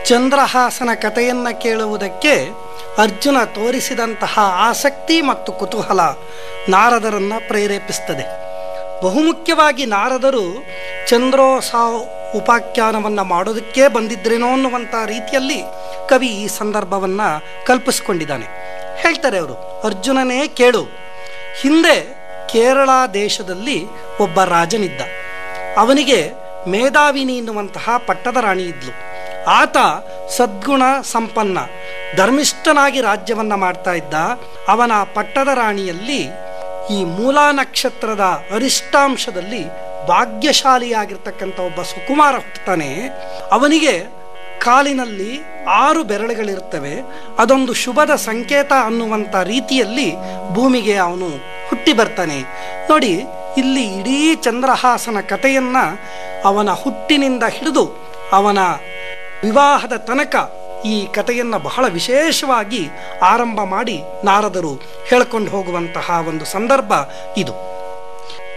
ಚಂದ್ರಹಾಸನ ಕಥೆಯನ್ನು ಕೇಳುವುದಕ್ಕೆ ಅರ್ಜುನ ತೋರಿಸಿದಂತಹ ಆಸಕ್ತಿ ಮತ್ತು ಕುತೂಹಲ ನಾರದರನ್ನು ಪ್ರೇರೇಪಿಸ್ತದೆ ಬಹುಮುಖ್ಯವಾಗಿ ನಾರದರು ಚಂದ್ರೋತ್ಸವ ಉಪಾಖ್ಯಾನವನ್ನು ಮಾಡೋದಕ್ಕೆ ಬಂದಿದ್ರೇನೋ ಅನ್ನುವಂಥ ರೀತಿಯಲ್ಲಿ ಕವಿ ಈ ಸಂದರ್ಭವನ್ನು ಕಲ್ಪಿಸ್ಕೊಂಡಿದ್ದಾನೆ ಹೇಳ್ತಾರೆ ಅವರು ಅರ್ಜುನನೇ ಕೇಳು ಹಿಂದೆ ಕೇರಳ ದೇಶದಲ್ಲಿ ಒಬ್ಬ ರಾಜನಿದ್ದ ಅವನಿಗೆ ಮೇಧಾವಿನಿ ಎನ್ನುವಂತಹ ಪಟ್ಟದ ರಾಣಿ ಇದ್ಲು ಆತ ಸದ್ಗುಣ ಸಂಪನ್ನ ಧರ್ಮಿಷ್ಠನಾಗಿ ರಾಜ್ಯವನ್ನ ಮಾಡ್ತಾ ಇದ್ದ ಅವನ ಪಟ್ಟದ ರಾಣಿಯಲ್ಲಿ ಈ ಮೂಲಾ ನಕ್ಷತ್ರದ ಅರಿಷ್ಟಾಂಶದಲ್ಲಿ ಭಾಗ್ಯಶಾಲಿಯಾಗಿರ್ತಕ್ಕಂಥ ಒಬ್ಬ ಸುಕುಮಾರ ಹುಟ್ಟುತ್ತಾನೆ ಅವನಿಗೆ ಕಾಲಿನಲ್ಲಿ ಆರು ಬೆರಳುಗಳಿರ್ತವೆ ಅದೊಂದು ಶುಭದ ಸಂಕೇತ ಅನ್ನುವಂಥ ರೀತಿಯಲ್ಲಿ ಭೂಮಿಗೆ ಅವನು ಹುಟ್ಟಿ ಬರ್ತಾನೆ ನೋಡಿ ಇಲ್ಲಿ ಇಡೀ ಚಂದ್ರಹಾಸನ ಕಥೆಯನ್ನ ಅವನ ಹುಟ್ಟಿನಿಂದ ಹಿಡಿದು ಅವನ ವಿವಾಹದ ತನಕ ಈ ಕಥೆಯನ್ನು ಬಹಳ ವಿಶೇಷವಾಗಿ ಆರಂಭ ಮಾಡಿ ನಾರದರು ಹೇಳ್ಕೊಂಡು ಹೋಗುವಂತಹ ಒಂದು ಸಂದರ್ಭ ಇದು